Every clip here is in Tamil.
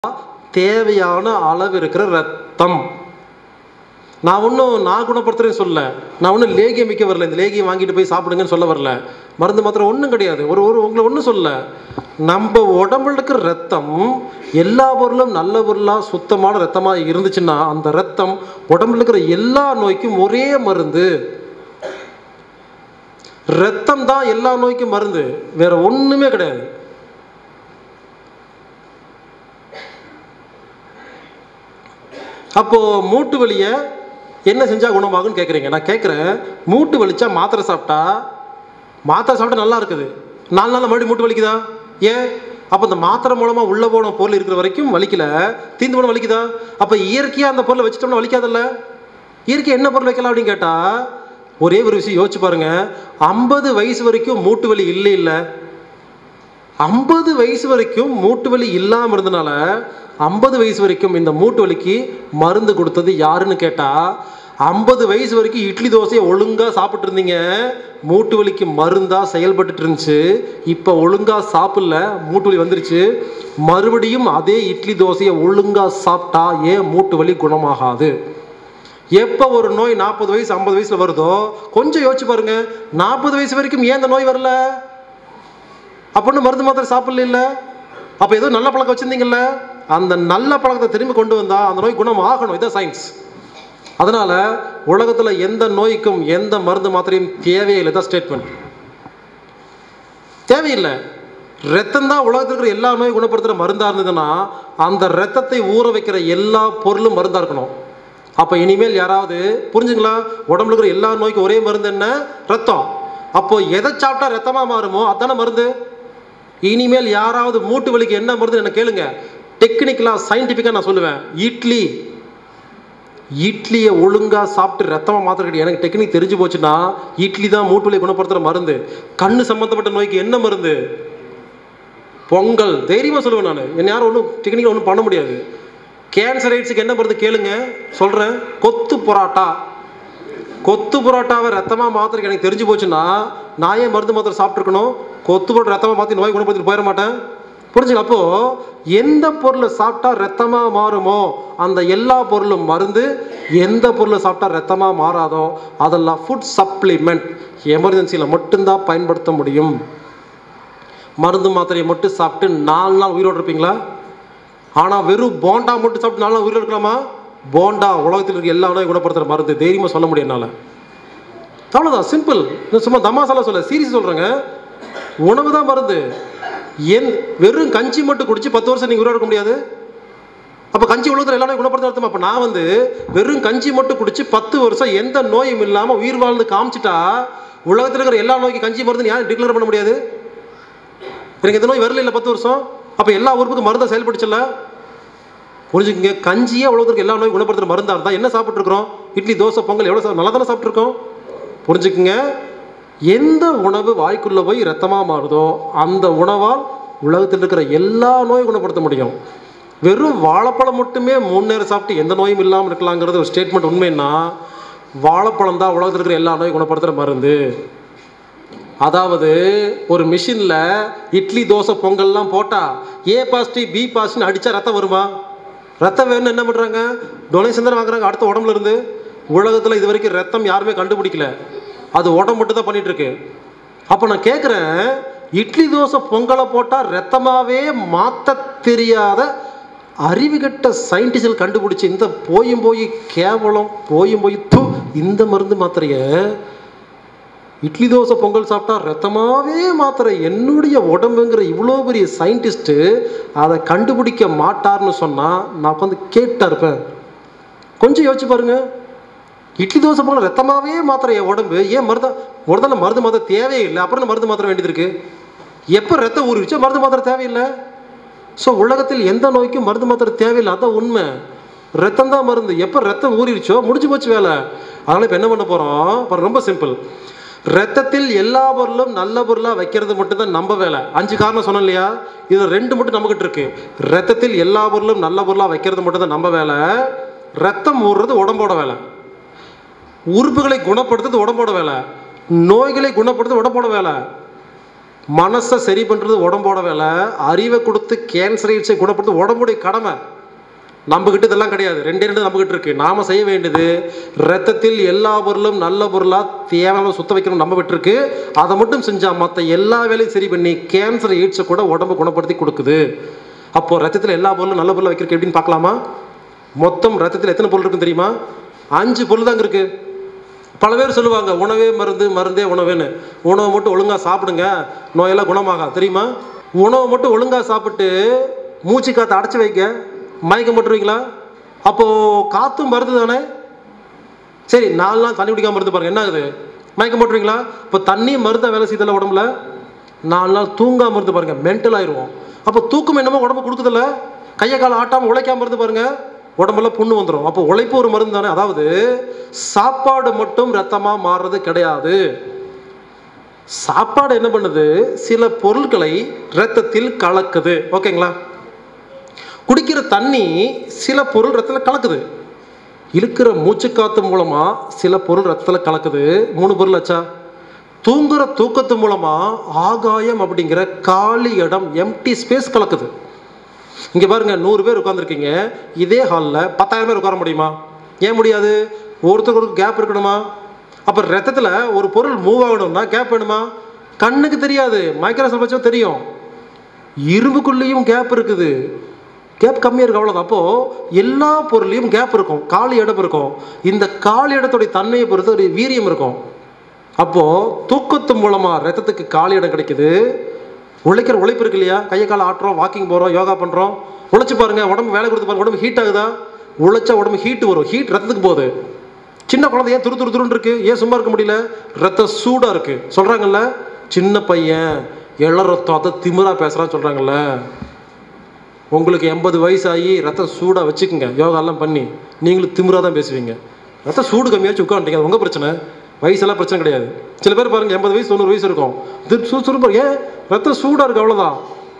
தேவையான அளவு இருக்கிற ரத்தம் நான் ஒன்றும் நான் குணப்படுத்துறேன்னு சொல்லல நான் ஒன்றும் லேகியம் விற்க வரல இந்த லேகியம் வாங்கிட்டு போய் சாப்பிடுங்கன்னு சொல்ல வரல மருந்து மாத்திரம் ஒன்றும் கிடையாது ஒரு ஒரு உங்களை ஒன்றும் சொல்லல நம்ம உடம்புல இருக்கிற ரத்தம் எல்லா பொருளும் நல்ல பொருளாக சுத்தமான ரத்தமாக இருந்துச்சுன்னா அந்த ரத்தம் உடம்புல இருக்கிற எல்லா நோய்க்கும் ஒரே மருந்து ரத்தம் தான் எல்லா நோய்க்கும் மருந்து வேற ஒண்ணுமே கிடையாது அப்போ மூட்டு வலியை என்ன செஞ்சா குணமாகும்னு கேட்குறீங்க நான் கேட்குறேன் மூட்டு வலிச்சா மாத்திரை சாப்பிட்டா மாத்திரை சாப்பிட்டா நல்லா இருக்குது நாலு நாள் மறுபடியும் மூட்டு வலிக்குதா ஏன் அப்போ இந்த மாத்திரை மூலமாக உள்ள போன பொருள் இருக்கிற வரைக்கும் வலிக்கல தீந்து போன வலிக்குதா அப்போ இயற்கையாக அந்த பொருளை வச்சுட்டோம்னா வலிக்காதல்ல இயற்கை என்ன பொருள் வைக்கலாம் அப்படின்னு கேட்டால் ஒரே ஒரு விஷயம் யோசிச்சு பாருங்க ஐம்பது வயசு வரைக்கும் மூட்டு வலி இல்லை இல்லை ஐம்பது வயசு வரைக்கும் மூட்டு வலி இல்லாமல் இருந்தனால ஐம்பது வயசு வரைக்கும் இந்த மூட்டு வலிக்கு மருந்து கொடுத்தது யாருன்னு கேட்டால் ஐம்பது வயசு வரைக்கும் இட்லி தோசையை ஒழுங்காக சாப்பிட்டு இருந்தீங்க மூட்டு வலிக்கு மருந்தாக செயல்பட்டுட்டு இருந்துச்சு இப்போ ஒழுங்காக சாப்பிடல மூட்டு வலி வந்துருச்சு மறுபடியும் அதே இட்லி தோசையை ஒழுங்காக சாப்பிட்டா ஏன் மூட்டு வலி குணமாகாது எப்போ ஒரு நோய் நாற்பது வயசு ஐம்பது வயசில் வருதோ கொஞ்சம் யோசிச்சு பாருங்க நாற்பது வயசு வரைக்கும் ஏன் இந்த நோய் வரல அப்படின்னு மருந்து மாத்திரை சாப்பிடல இல்ல அப்போ ஏதோ நல்ல பழக்கம் வச்சிருந்தீங்கல்ல அந்த நல்ல பழக்கத்தை திரும்பி கொண்டு வந்தா அந்த நோய் குணம் ஆகணும் இதான் சயின்ஸ் அதனால உலகத்துல எந்த நோய்க்கும் எந்த மருந்து மாத்திரையும் தேவையில்லை தான் ஸ்டேட்மெண்ட் தேவையில்லை ரத்தம் தான் உலகத்தில் இருக்கிற எல்லா நோயும் குணப்படுத்துகிற மருந்தாக இருந்ததுன்னா அந்த ரத்தத்தை ஊற வைக்கிற எல்லா பொருளும் மருந்தாக இருக்கணும் அப்போ இனிமேல் யாராவது புரிஞ்சுங்களா உடம்புல இருக்கிற எல்லா நோய்க்கும் ஒரே மருந்து என்ன ரத்தம் அப்போ எதை சாப்பிட்டா ரத்தமாக மாறுமோ அதானே மருந்து இனிமேல் யாராவது மூட்டு வலிக்கு என்ன மருந்து என்ன கேளுங்க டெக்னிக்கலாக சயின்டிஃபிக்காக நான் சொல்லுவேன் இட்லி இட்லியை ஒழுங்காக சாப்பிட்டு ரத்தமாக மாத்திர கிடையாது எனக்கு டெக்னிக் தெரிஞ்சு போச்சுன்னா இட்லி தான் மூட்டு வலியை குணப்படுத்துகிற மருந்து கண்ணு சம்மந்தப்பட்ட நோய்க்கு என்ன மருந்து பொங்கல் தைரியமாக சொல்லுவேன் நான் என்ன யாரும் ஒன்றும் டெக்னிக்கல் ஒன்றும் பண்ண முடியாது கேன்சர் எய்ட்ஸுக்கு என்ன மருந்து கேளுங்க சொல்கிறேன் கொத்து புரோட்டா கொத்து புரோட்டாவை ரத்தமாக மாத்திரைக்கு எனக்கு தெரிஞ்சு போச்சுன்னா நான் ஏன் மருந்து மாத்திரை சாப்பிட்ருக்கணும் கொத்து புரோட்டா ரத்தமாக மாற்றி நோய் குணப்படுத்திட்டு போயிட மாட்டேன் புரிஞ்சுங்க அப்போ எந்த பொருளை சாப்பிட்டா ரத்தமாக மாறுமோ அந்த எல்லா பொருளும் மருந்து எந்த பொருளை சாப்பிட்டா ரத்தமாக மாறாதோ அதெல்லாம் ஃபுட் சப்ளிமெண்ட் எமர்ஜென்சியில் மட்டும்தான் பயன்படுத்த முடியும் மருந்து மாத்திரையை மட்டும் சாப்பிட்டு நாலு நாள் உயிரோடு இருப்பீங்களா ஆனால் வெறும் போண்டா மட்டும் சாப்பிட்டு நாலு நாள் உயிரோடு இருக்கலாமா போண்டா உலகத்தில் இருக்க எல்லா நோயும் குணப்படுத்துகிற மருந்து தைரியமாக சொல்ல முடியும் என்னால் அவ்வளோதான் சிம்பிள் நான் சும்மா தமாசாலாம் சொல்ல சீரியஸ் சொல்கிறேங்க உணவு தான் மருந்து என் வெறும் கஞ்சி மட்டும் குடிச்சு பத்து வருஷம் நீங்கள் உயிரோட இருக்க முடியாது அப்போ கஞ்சி உலகத்தில் எல்லா நோயும் குணப்படுத்த அர்த்தம் அப்போ நான் வந்து வெறும் கஞ்சி மட்டும் குடிச்சு பத்து வருஷம் எந்த நோயும் இல்லாமல் உயிர் வாழ்ந்து காமிச்சிட்டா உலகத்தில் இருக்கிற எல்லா நோய்க்கும் கஞ்சி மருந்து யாரும் டிக்ளேர் பண்ண முடியாது எனக்கு இந்த நோய் வரல இல்லை பத்து வருஷம் அப்போ எல்லா உறுப்புக்கும் மருந்தை செயல்படுச்சல புரிஞ்சுக்கங்க கஞ்சியே உலகத்துக்கு எல்லா நோயும் குணப்படுத்துற மருந்தாக இருந்தால் என்ன சாப்பிட்ருக்குறோம் இட்லி தோசை பொங்கல் எவ்வளோ சா- நல்லா தானே சாப்பிட்ருக்கோம் புரிஞ்சுக்குங்க எந்த உணவு வாய்க்குள்ளே போய் ரத்தமாக மாறுதோ அந்த உணவால் உலகத்தில் இருக்கிற எல்லா நோயும் குணப்படுத்த முடியும் வெறும் வாழைப்பழம் மட்டுமே மூணு நேரம் சாப்பிட்டு எந்த நோயும் இல்லாமல் இருக்கலாங்கிறது ஒரு ஸ்டேட்மெண்ட் உண்மைன்னா வாழைப்பழம் தான் உலகத்தில் இருக்கிற எல்லா நோயும் குணப்படுத்துகிற மருந்து அதாவது ஒரு மிஷினில் இட்லி தோசை பொங்கல்லாம் போட்டால் ஏ பாசிட்டிவ் பி பாசிட்டிவ் அடித்தா ரத்தம் வருமா ரத்தம் வேணும்னு என்ன பண்ணுறாங்க டொனேஷன் தானே வாங்குறாங்க அடுத்த உடம்புல இருந்து உலகத்தில் இது வரைக்கும் ரத்தம் யாருமே கண்டுபிடிக்கல அது உடம்பு மட்டும் தான் பண்ணிட்டு இருக்கு அப்போ நான் கேட்குறேன் இட்லி தோசை பொங்கலை போட்டால் ரத்தமாகவே மாற்ற தெரியாத அறிவுகட்ட சயின்டிஸ்டில் கண்டுபிடிச்சி இந்த போயும் போய் கேவலம் போயும் போய் தூ இந்த மருந்து மாத்திரையை இட்லி தோசை பொங்கல் சாப்பிட்டா ரத்தமாகவே மாத்திரை என்னுடைய உடம்புங்கிற இவ்வளோ பெரிய சயின்டிஸ்ட்டு அதை கண்டுபிடிக்க மாட்டார்னு சொன்னால் நான் உட்காந்து கேட்டா இருப்பேன் கொஞ்சம் யோசிச்சு பாருங்க இட்லி தோசை பொங்கல் ரத்தமாகவே மாத்திரை என் உடம்பு ஏன் மருந்த முதல்ல மருந்து மாத்திரை தேவையில்லை அப்புறம் மருந்து மாத்திரை வேண்டியது இருக்கு எப்போ ரத்தம் ஊறிச்சோ மருந்து மாத்திரை தேவையில்லை ஸோ உலகத்தில் எந்த நோய்க்கும் மருந்து மாத்திரை தேவையில்லை அதான் உண்மை ரத்தம் தான் மருந்து எப்போ ரத்தம் ஊறிடுச்சோ முடிஞ்சு போச்சு வேலை அதனால் இப்போ என்ன பண்ண போகிறோம் பாருங்க ரொம்ப சிம்பிள் ரத்தத்தில் எல்லா பொருளும் நல்ல பொருளாக வைக்கிறது மட்டும்தான் நம்ம வேலை அஞ்சு காரணம் சொன்னோம் இல்லையா இதில் ரெண்டு மட்டும் நம்மகிட்ட இருக்கு ரத்தத்தில் எல்லா பொருளும் நல்ல பொருளாக வைக்கிறது மட்டும்தான் நம்ம வேலை ரத்தம் ஊறுறது உடம்போட வேலை உறுப்புகளை குணப்படுத்துறது உடம்போட வேலை நோய்களை குணப்படுத்துறது உடம்போட வேலை மனசை சரி பண்ணுறது உடம்போட வேலை அறிவை கொடுத்து கேன்சர் எய்ட்ஸை குணப்படுத்து உடம்புடைய கடமை நம்மகிட்ட இதெல்லாம் கிடையாது ரெண்டே ரெண்டு நம்மகிட்ட இருக்கு நாம செய்ய வேண்டியது ரத்தத்தில் எல்லா பொருளும் நல்ல பொருளா தேவையான சுத்த வைக்கணும் நம்ம விட்டு இருக்கு அதை மட்டும் செஞ்சா மற்ற எல்லா வேலையும் சரி பண்ணி கேன்சர் எய்ட்ஸை கூட உடம்பு குணப்படுத்தி கொடுக்குது அப்போ ரத்தத்தில் எல்லா பொருளும் நல்ல பொருளை வைக்கிறதுக்கு எப்படின்னு பார்க்கலாமா மொத்தம் ரத்தத்தில் எத்தனை பொருள் இருக்குன்னு தெரியுமா அஞ்சு பொருள் தாங்க இருக்கு பல பேர் சொல்லுவாங்க உணவே மருந்து மருந்தே உணவுன்னு உணவை மட்டும் ஒழுங்காக சாப்பிடுங்க நோயெல்லாம் குணமாகா தெரியுமா உணவை மட்டும் ஒழுங்காக சாப்பிட்டு மூச்சு காற்றை அடைச்சி வைக்க மயக்கம் போட்டுருவீங்களா அப்போது காற்றும் மருந்து தானே சரி நாலு நாள் தண்ணி குடிக்காம இருந்து பாருங்க என்ன ஆகுது மயக்கம் போட்டுருவீங்களா இப்போ தண்ணி மருந்தா வேலை செய்தல உடம்புல நாலு நாள் தூங்காம இருந்து பாருங்க மென்டல் ஆயிடுவோம் அப்போ தூக்கம் என்னமோ உடம்பு கொடுக்குதில்ல கையை காலை ஆட்டாம உழைக்காம இருந்து பாருங்க உடம்பெல்லாம் புண்ணு வந்துடும் அப்போ உழைப்பு ஒரு மருந்து தானே அதாவது சாப்பாடு மட்டும் ரத்தமா மாறுறது கிடையாது சாப்பாடு என்ன பண்ணுது சில பொருட்களை ரத்தத்தில் கலக்குது ஓகேங்களா குடிக்கிற தண்ணி சில பொருள் ரத்தத்தில் கலக்குது இழுக்கிற மூச்சுக்காத்து மூலமா சில பொருள் ரத்தத்தில் கலக்குது மூணு பொருள் ஆச்சா தூங்குற தூக்கத்து மூலமா ஆகாயம் அப்படிங்கிற காலி இடம் எம்டி ஸ்பேஸ் கலக்குது இங்க பாருங்க நூறு பேர் உட்காந்துருக்கீங்க இதே ஹாலில் பத்தாயிரம் பேர் உட்கார முடியுமா ஏன் முடியாது ஒருத்தருக்கு ஒரு கேப் இருக்கணுமா அப்போ ரத்தத்தில் ஒரு பொருள் மூவ் ஆகணும்னா கேப் வேணுமா கண்ணுக்கு தெரியாது மைக்ரோசாஃப்ட் வச்சா தெரியும் இரும்புக்குள்ளேயும் கேப் இருக்குது கேப் கம்மியாக இருக்கு அவ்வளோதான் அப்போது எல்லா பொருளையும் கேப் இருக்கும் காலி இடம் இருக்கும் இந்த காலி இடத்துடைய தன்மையை பொறுத்து ஒரு வீரியம் இருக்கும் அப்போது தூக்கத்து மூலமாக ரத்தத்துக்கு காலி இடம் கிடைக்குது உழைக்கிற உழைப்பு இருக்கு இல்லையா கையை காலை ஆட்டுறோம் வாக்கிங் போகிறோம் யோகா பண்ணுறோம் உழைச்சி பாருங்க உடம்பு வேலை கொடுத்து பாருங்க உடம்பு ஹீட் ஆகுதா உழைச்சா உடம்பு ஹீட் வரும் ஹீட் ரத்தத்துக்கு போகுது சின்ன குழந்தை ஏன் துரு துரு துருன்னு இருக்கு ஏன் சும்மா இருக்க முடியல ரத்தம் சூடாக இருக்கு சொல்கிறாங்கல்ல சின்ன பையன் இள ரத்தம் அதை திமிரா பேசுகிறான்னு சொல்கிறாங்கல்ல உங்களுக்கு எண்பது வயசாகி ரத்தம் சூடாக வச்சுக்கோங்க யோகாலாம் பண்ணி நீங்களும் திமிராக தான் பேசுவீங்க ரத்தம் சூடு கம்மியாச்சு உட்காந்துட்டீங்க அது உங்கள் பிரச்சனை வயசெல்லாம் பிரச்சனை கிடையாது சில பேர் பாருங்கள் எண்பது வயசு தொண்ணூறு வயசு இருக்கும் இது சுறுசுறுப்பு ஏன் ரத்தம் சூடாக இருக்கு அவ்வளோதான்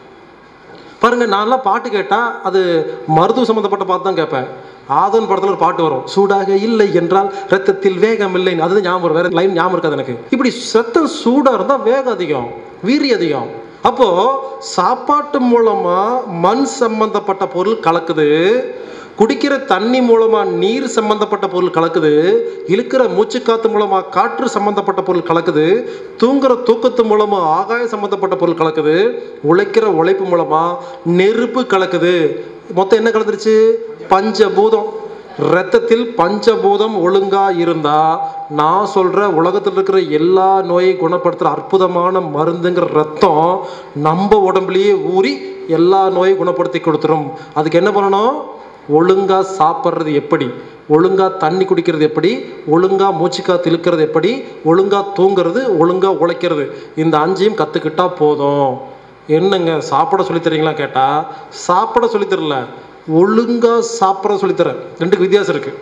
பாருங்க நான்லாம் பாட்டு கேட்டால் அது மருத்துவ சம்மந்தப்பட்ட பாட்டு தான் கேட்பேன் ஆதன் படத்தில் ஒரு பாட்டு வரும் சூடாக இல்லை என்றால் ரத்தத்தில் வேகம் இல்லை அது ஞாபகம் வரும். வேற லைன் ஞாபகம் இருக்காது எனக்கு இப்படி ரத்தம் சூடாக இருந்தால் வேகம் அதிகம் வீரி அதிகம் அப்போ சாப்பாட்டு மூலமா மண் சம்பந்தப்பட்ட பொருள் கலக்குது குடிக்கிற தண்ணி மூலமா நீர் சம்பந்தப்பட்ட பொருள் கலக்குது இழுக்கிற மூச்சுக்காத்து மூலமா காற்று சம்பந்தப்பட்ட பொருள் கலக்குது தூங்குற தூக்கத்து மூலமா ஆகாய சம்பந்தப்பட்ட பொருள் கலக்குது உழைக்கிற உழைப்பு மூலமா நெருப்பு கலக்குது மொத்தம் என்ன கலந்துருச்சு பஞ்சபூதம் ரத்தத்தில் பஞ்சபூதம் ஒழுங்கா இருந்தா நான் சொல்ற உலகத்தில் இருக்கிற எல்லா நோயை குணப்படுத்துற அற்புதமான மருந்துங்கிற ரத்தம் நம்ம உடம்புலயே ஊறி எல்லா நோயும் குணப்படுத்தி கொடுத்துரும் அதுக்கு என்ன பண்ணணும் ஒழுங்கா சாப்பிட்றது எப்படி ஒழுங்கா தண்ணி குடிக்கிறது எப்படி ஒழுங்கா மூச்சுக்காத்து இழுக்கிறது எப்படி ஒழுங்கா தூங்குறது ஒழுங்கா உழைக்கிறது இந்த அஞ்சையும் கத்துக்கிட்டா போதும் என்னங்க சாப்பிட சொல்லித் தரீங்களா கேட்டா சாப்பிட சொல்லித் தரல ஒழுங்கா சாப்பிட சொல்லித் தரேன் ரெண்டுக்கு வித்தியாசம் இருக்கு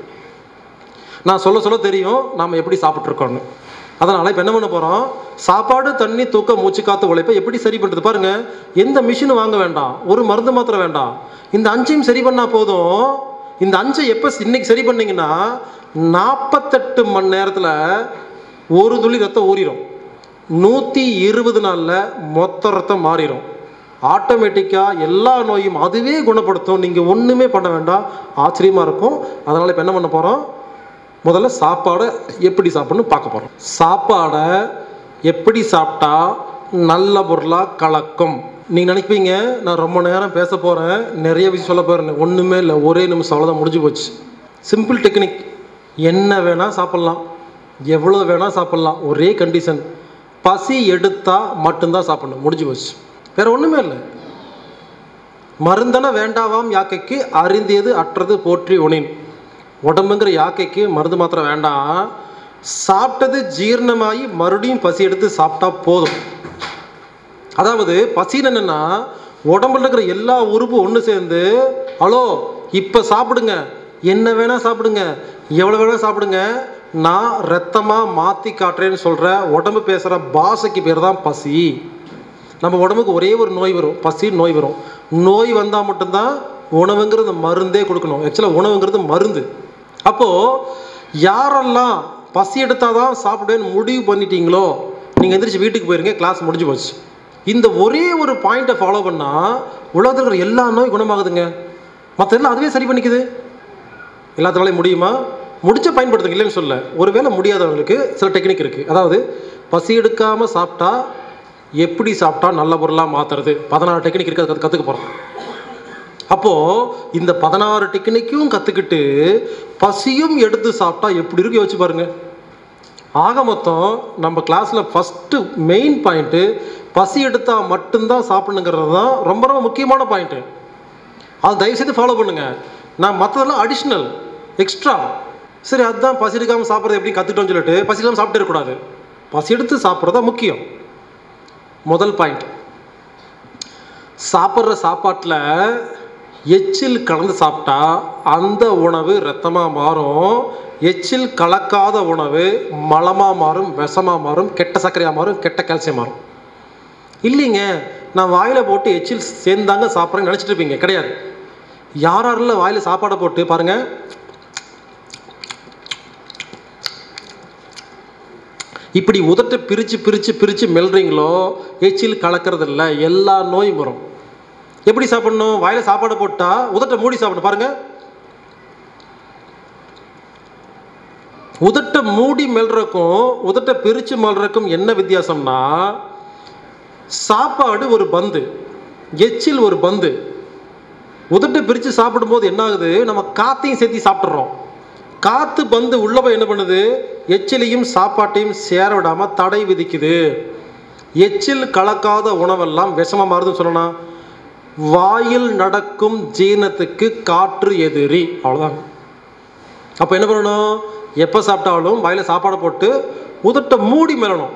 நான் சொல்ல சொல்ல தெரியும் நாம் எப்படி சாப்பிட்ருக்கோன்னு அதனால் இப்போ என்ன பண்ண போகிறோம் சாப்பாடு தண்ணி தூக்கம் மூச்சு காத்து உழைப்பை எப்படி சரி பண்ணுறது பாருங்க எந்த மிஷினும் வாங்க வேண்டாம் ஒரு மருந்து மாத்திரம் வேண்டாம் இந்த அஞ்சையும் சரி பண்ணால் போதும் இந்த அஞ்சை எப்போ இன்னைக்கு சரி பண்ணீங்கன்னா நாற்பத்தெட்டு மணி நேரத்தில் ஒரு துளி ரத்தம் ஊறிடும் நூற்றி இருபது நாளில் மொத்த ரத்தம் மாறிடும் ஆட்டோமேட்டிக்காக எல்லா நோயும் அதுவே குணப்படுத்தும் நீங்கள் ஒன்றுமே பண்ண வேண்டாம் ஆச்சரியமாக இருக்கும் அதனால் இப்போ என்ன பண்ண போகிறோம் முதல்ல சாப்பாடை எப்படி சாப்பிடணும் பார்க்க போகிறோம் சாப்பாடை எப்படி சாப்பிட்டா நல்ல பொருளாக கலக்கும் நீங்கள் நினைப்பீங்க நான் ரொம்ப நேரம் பேச போகிறேன் நிறைய விஷயம் சொல்ல போகிறேன் ஒன்றுமே இல்லை ஒரே நிமிஷம் அவ்வளோதான் முடிஞ்சு போச்சு சிம்பிள் டெக்னிக் என்ன வேணால் சாப்பிட்லாம் எவ்வளோ வேணால் சாப்பிட்லாம் ஒரே கண்டிஷன் பசி எடுத்தால் மட்டும்தான் சாப்பிடணும் முடிஞ்சு போச்சு வேற ஒன்றுமே இல்லை மருந்தன வேண்டாவாம் யாக்கைக்கு அறிந்தியது அற்றது போற்றி உனின் உடம்புங்கிற யாக்கைக்கு மருந்து மாத்திரம் வேண்டாம் சாப்பிட்டது ஜீரணமாகி மறுபடியும் பசி எடுத்து சாப்பிட்டா போதும் அதாவது பசின்னு என்னன்னா உடம்புல இருக்கிற எல்லா உறுப்பு ஒன்று சேர்ந்து ஹலோ இப்போ சாப்பிடுங்க என்ன வேணா சாப்பிடுங்க எவ்வளோ வேணா சாப்பிடுங்க நான் ரத்தமாக மாற்றி காட்டுறேன்னு சொல்கிற உடம்பு பேசுகிற பாஷைக்கு பேர் தான் பசி நம்ம உடம்புக்கு ஒரே ஒரு நோய் வரும் பசி நோய் வரும் நோய் வந்தால் மட்டும்தான் உணவுங்கிறது மருந்தே கொடுக்கணும் ஆக்சுவலாக உணவுங்கிறது மருந்து அப்போது யாரெல்லாம் பசி எடுத்தால் தான் சாப்பிடுவேன்னு முடிவு பண்ணிட்டீங்களோ நீங்கள் எந்திரிச்சு வீட்டுக்கு போயிருங்க கிளாஸ் முடிஞ்சு போச்சு இந்த ஒரே ஒரு பாயிண்ட்டை ஃபாலோ பண்ணால் உலகத்தில் இருக்கிற எல்லா நோய் குணமாகுதுங்க மற்ற எல்லாம் அதுவே சரி பண்ணிக்குது எல்லாத்தாலையும் முடியுமா முடிச்ச பயன்படுத்துங்க இல்லைன்னு சொல்ல ஒருவேளை முடியாதவங்களுக்கு சில டெக்னிக் இருக்குது அதாவது பசி எடுக்காமல் சாப்பிட்டா எப்படி சாப்பிட்டா நல்ல பொருளாக மாற்றுறது பதினாறு டெக்னிக் இருக்குது அதை கற்றுக்க போகிறோம் அப்போது இந்த பதினாறு டெக்னிக்கும் கற்றுக்கிட்டு பசியும் எடுத்து சாப்பிட்டா எப்படி இருக்கு யோசிச்சு பாருங்க ஆக மொத்தம் நம்ம கிளாஸில் ஃபஸ்ட்டு மெயின் பாயிண்ட்டு பசி எடுத்தால் மட்டும்தான் சாப்பிடணுங்கிறது தான் ரொம்ப ரொம்ப முக்கியமான பாயிண்ட்டு அது தயவுசெய்து ஃபாலோ பண்ணுங்க நான் மற்றதெல்லாம் அடிஷ்னல் எக்ஸ்ட்ரா சரி அதுதான் பசி எடுக்காமல் சாப்பிட்றது எப்படி கற்றுக்கிட்டோம்னு சொல்லிட்டு பசி இல்லாமல் சாப்பிட்டு இருக்கக்கூடாது பசி எடுத்து சாப்பிட்றதா முக்கியம் முதல் பாயிண்ட் சாப்பிட்ற சாப்பாட்டில் எச்சில் கலந்து சாப்பிட்டா அந்த உணவு ரத்தமாக மாறும் எச்சில் கலக்காத உணவு மலமாக மாறும் விஷமாக மாறும் கெட்ட சர்க்கரையாக மாறும் கெட்ட கால்சியம் மாறும் இல்லைங்க நான் வாயில் போட்டு எச்சில் சேர்ந்தாங்க சாப்பிட்றேன்னு நினச்சிட்டு இருப்பீங்க கிடையாது யார் யாரெல்லாம் வாயில் சாப்பாடை போட்டு பாருங்க இப்படி உதட்டை பிரித்து பிரித்து பிரித்து மெல்றீங்களோ எச்சில் கலக்கிறது இல்லை எல்லா நோயும் வரும் எப்படி சாப்பிடணும் வாயில் சாப்பாடு போட்டால் உதட்டை மூடி சாப்பிடணும் பாருங்க உதட்டை மூடி மெல்றக்கும் உதட்டை பிரித்து மெல்றக்கும் என்ன வித்தியாசம்னா சாப்பாடு ஒரு பந்து எச்சில் ஒரு பந்து உதட்டை பிரித்து சாப்பிடும்போது என்ன ஆகுது நம்ம காத்தையும் சேர்த்து சாப்பிட்றோம் காற்று பந்து உள்ள போய் என்ன பண்ணுது எச்சிலையும் சாப்பாட்டையும் சேர விடாமல் தடை விதிக்குது எச்சில் கலக்காத உணவெல்லாம் விஷமாக மாறுதுன்னு சொல்லணும் வாயில் நடக்கும் ஜீரணத்துக்கு காற்று எதிரி அவ்வளோதான் அப்போ என்ன பண்ணணும் எப்போ சாப்பிட்டாலும் வாயில் சாப்பாடை போட்டு உதட்டை மூடி மெல்லணும்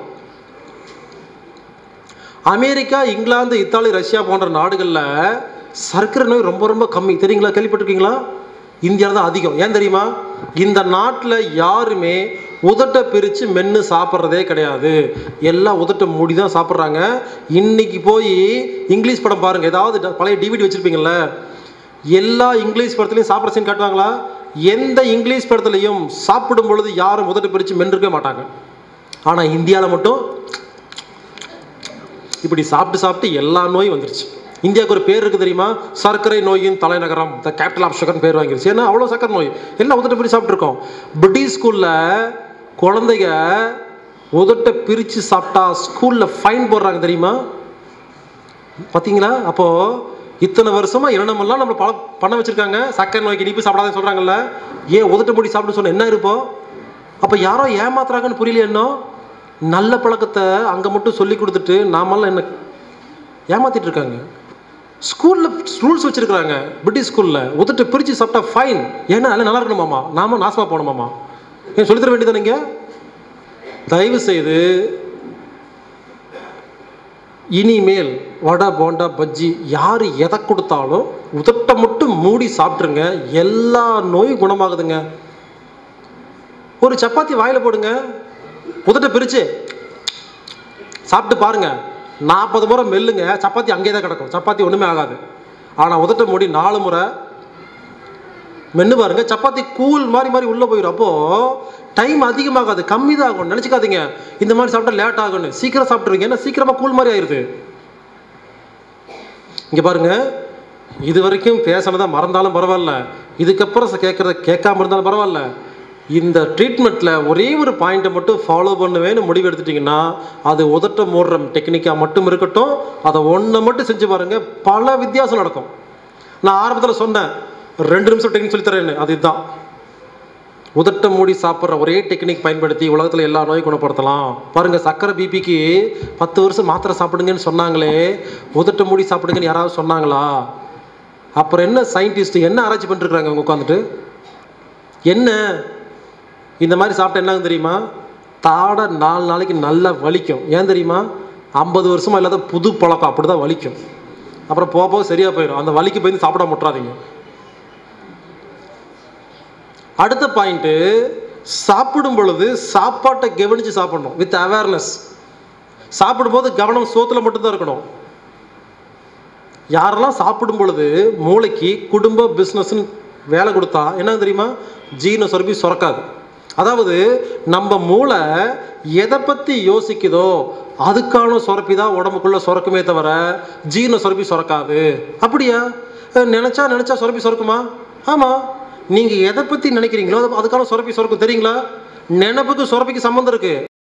அமெரிக்கா இங்கிலாந்து இத்தாலி ரஷ்யா போன்ற நாடுகளில் சர்க்கரை நோய் ரொம்ப ரொம்ப கம்மி தெரியுங்களா கேள்விப்பட்டிருக்கீங்களா இந்தியாவில் தான் அதிகம் ஏன் தெரியுமா இந்த நாட்டில் யாருமே உதட்டை பிரித்து மென்று சாப்பிட்றதே கிடையாது எல்லாம் உதட்டை மூடி தான் சாப்பிட்றாங்க இன்னைக்கு போய் இங்கிலீஷ் படம் பாருங்கள் ஏதாவது பழைய டிவிடி வச்சுருப்பீங்கள்ல எல்லா இங்கிலீஷ் படத்துலையும் சாப்பிட்ற சீன் காட்டுவாங்களா எந்த இங்கிலீஷ் படத்துலையும் சாப்பிடும் பொழுது யாரும் உதட்டை பிரித்து மென்றுக்கவே மாட்டாங்க ஆனால் இந்தியாவில் மட்டும் இப்படி சாப்பிட்டு சாப்பிட்டு எல்லா நோயும் வந்துருச்சு இந்தியாவுக்கு ஒரு பேர் இருக்குது தெரியுமா சர்க்கரை நோயின் தலைநகரம் த கேபிட்டல் ஆஃப் சுகர் பேர் வாங்கிருச்சு ஏன்னா அவ்வளோ சர்க்கரை நோய் எல்லாம் உதட்டை பிரித்து சாப்பிட்ருக்கோம் பிரிட்டிஷ் ஸ்கூலில் குழந்தைங்க உதட்டை பிரித்து சாப்பிட்டா ஸ்கூலில் ஃபைன் போடுறாங்க தெரியுமா பார்த்தீங்களா அப்போது இத்தனை வருஷமா என்னென்னமெல்லாம் நம்ம பல பண்ண வச்சிருக்காங்க சர்க்கரை நோய்க்கு இனிப்பு சாப்பிடாத சொல்கிறாங்கல்ல ஏன் உதட்ட முடி சாப்பிட சொன்ன என்ன இருப்போம் அப்போ யாரோ ஏமாத்துறாங்கன்னு புரியல என்ன நல்ல பழக்கத்தை அங்கே மட்டும் சொல்லி கொடுத்துட்டு நாமெல்லாம் என்ன ஏமாத்திட்டு இருக்காங்க ஸ்கூலில் ரூல்ஸ் வச்சுருக்குறாங்க பிரிட்டிஷ் ஸ்கூலில் உதட்டு பிரித்து சாப்பிட்டா ஃபைன் ஏன்னா அதில் நல்லா இருக்கணுமாமா நாம நாசமாக போகணுமாமா ஏன் சொல்லித்தர வேண்டியது நீங்கள் தயவு செய்து இனிமேல் வடை போண்டா பஜ்ஜி யார் எதை கொடுத்தாலும் உதட்டை மட்டும் மூடி சாப்பிட்ருங்க எல்லா நோயும் குணமாகுதுங்க ஒரு சப்பாத்தி வாயில் போடுங்க உதட்டை பிரித்து சாப்பிட்டு பாருங்க நாற்பது முறை மெல்லுங்க சப்பாத்தி அங்கேயே தான் கிடக்கும் சப்பாத்தி ஒன்றுமே ஆகாது ஆனால் உதட்ட மூடி நாலு முறை மென்று பாருங்க சப்பாத்தி கூழ் மாதிரி மாதிரி உள்ளே போயிடும் அப்போது டைம் அதிகமாகாது கம்மி தான் ஆகும் நினச்சிக்காதீங்க இந்த மாதிரி சாப்பிட்டா லேட் ஆகும்னு சீக்கிரம் சாப்பிட்ருவீங்க ஏன்னா சீக்கிரமாக கூழ் மாதிரி ஆயிடுது இங்கே பாருங்க இது வரைக்கும் பேசினதை மறந்தாலும் பரவாயில்ல இதுக்கப்புறம் கேட்குறத கேட்காம இருந்தாலும் பரவாயில்ல இந்த ட்ரீட்மெண்ட்டில் ஒரே ஒரு பாயிண்ட்டை மட்டும் ஃபாலோ பண்ணுவேன்னு முடிவு எடுத்துட்டிங்கன்னா அது உதட்ட மூடுற டெக்னிக்காக மட்டும் இருக்கட்டும் அதை ஒன்றை மட்டும் செஞ்சு பாருங்கள் பல வித்தியாசம் நடக்கும் நான் ஆரம்பத்தில் சொன்னேன் ரெண்டு நிமிஷம் டெக்னிக் சொல்லித்தரேன்னு அது இதுதான் உதட்ட மூடி சாப்பிட்ற ஒரே டெக்னிக் பயன்படுத்தி உலகத்தில் எல்லா நோயும் குணப்படுத்தலாம் பாருங்கள் சக்கரை பிபிக்கு பத்து வருஷம் மாத்திரை சாப்பிடுங்கன்னு சொன்னாங்களே உதட்ட மூடி சாப்பிடுங்கன்னு யாராவது சொன்னாங்களா அப்புறம் என்ன சயின்டிஸ்ட் என்ன ஆராய்ச்சி பண்ணிருக்காங்க அவங்க உட்காந்துட்டு என்ன இந்த மாதிரி சாப்பிட்டா என்ன தெரியுமா தாடை நாலு நாளைக்கு நல்லா வலிக்கும் ஏன் தெரியுமா ஐம்பது வருஷமா இல்லாத புது பழக்கம் அப்படி தான் வலிக்கும் அப்புறம் போக போக சரியாக போயிடும் அந்த வலிக்கு போய் சாப்பிட முட்டுறாதீங்க அடுத்த பாயிண்ட்டு சாப்பிடும் பொழுது சாப்பாட்டை கவனித்து சாப்பிடணும் வித் அவேர்னஸ் சாப்பிடும்போது கவனம் சோத்தில் மட்டும்தான் இருக்கணும் யாரெல்லாம் சாப்பிடும் பொழுது மூளைக்கு குடும்ப பிஸ்னஸ்ன்னு வேலை கொடுத்தா என்ன தெரியுமா ஜீரண சுரப்பி சுரக்காது அதாவது நம்ம மூளை எதை பற்றி யோசிக்குதோ அதுக்கான சுரப்பி தான் உடம்புக்குள்ள சுரக்குமே தவிர ஜீரண சுரப்பி சுரக்காது அப்படியா அஹ் நினைச்சா நினைச்சா சுரப்பி சுரக்குமா ஆமாம் நீங்கள் எதை பற்றி நினைக்கிறீங்களோ அது- அதுக்கான சுரப்பி சுரக்கும் தெரியுங்களா நினைப்புக்கு சுரப்பிக்கு சம்மந்தம் இருக்கு